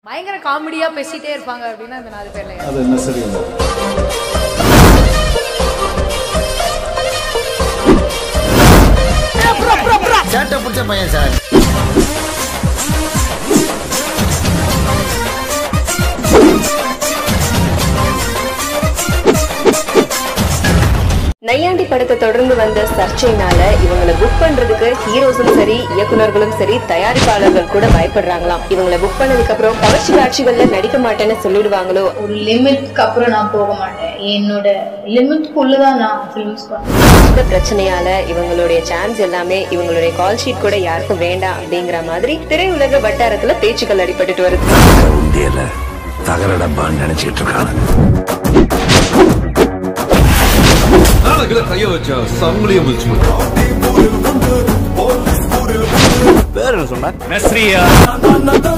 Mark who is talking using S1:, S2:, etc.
S1: பயங்கர காமெடியா பேசிட்டே இருப்பாங்க அப்படின்னா இந்த நாலு பேர்ல யாரு?
S2: அது என்ன சரியில்லை
S3: சேட்டை பிடிச்ச பையன் சார்
S4: நையாண்டி படத்தை தொடர்ந்து வந்த சர்ச்சைனால இவங்களை புக் பண்றதுக்கு ஹீரோஸும் சரி இயக்குனர்களும் சரி தயாரிப்பாளர்கள் கூட பயப்படுறாங்களாம் இவங்களை புக் பண்ணதுக்கு அப்புறம் கவர்ச்சி காட்சிகள்ல நடிக்க மாட்டேன்னு சொல்லிடுவாங்களோ
S5: ஒரு லிமிட்க்கு அப்புறம் நான் போக மாட்டேன் என்னோட லிமிட்குள்ள தான் நான் ஃபிலிம்ஸ் பண்ணுவேன்
S4: இந்த பிரச்சனையால இவங்களுடைய சான்ஸ் எல்லாமே இவங்களுடைய கால் ஷீட் கூட யாருக்கும் வேண்டாம் அப்படிங்கிற மாதிரி திரையுலக வட்டாரத்துல பேச்சுக்கள் அடிபட்டுட்டு வருது
S6: உண்டியல தகர டப்பான்னு நினைச்சிட்டு இருக்காங்க
S7: நாளைக்குள்ள கைய வச்சா சங்கிலிய முடிச்சு
S6: பேர் என்ன சொன்ன
S8: நஸ்ரியா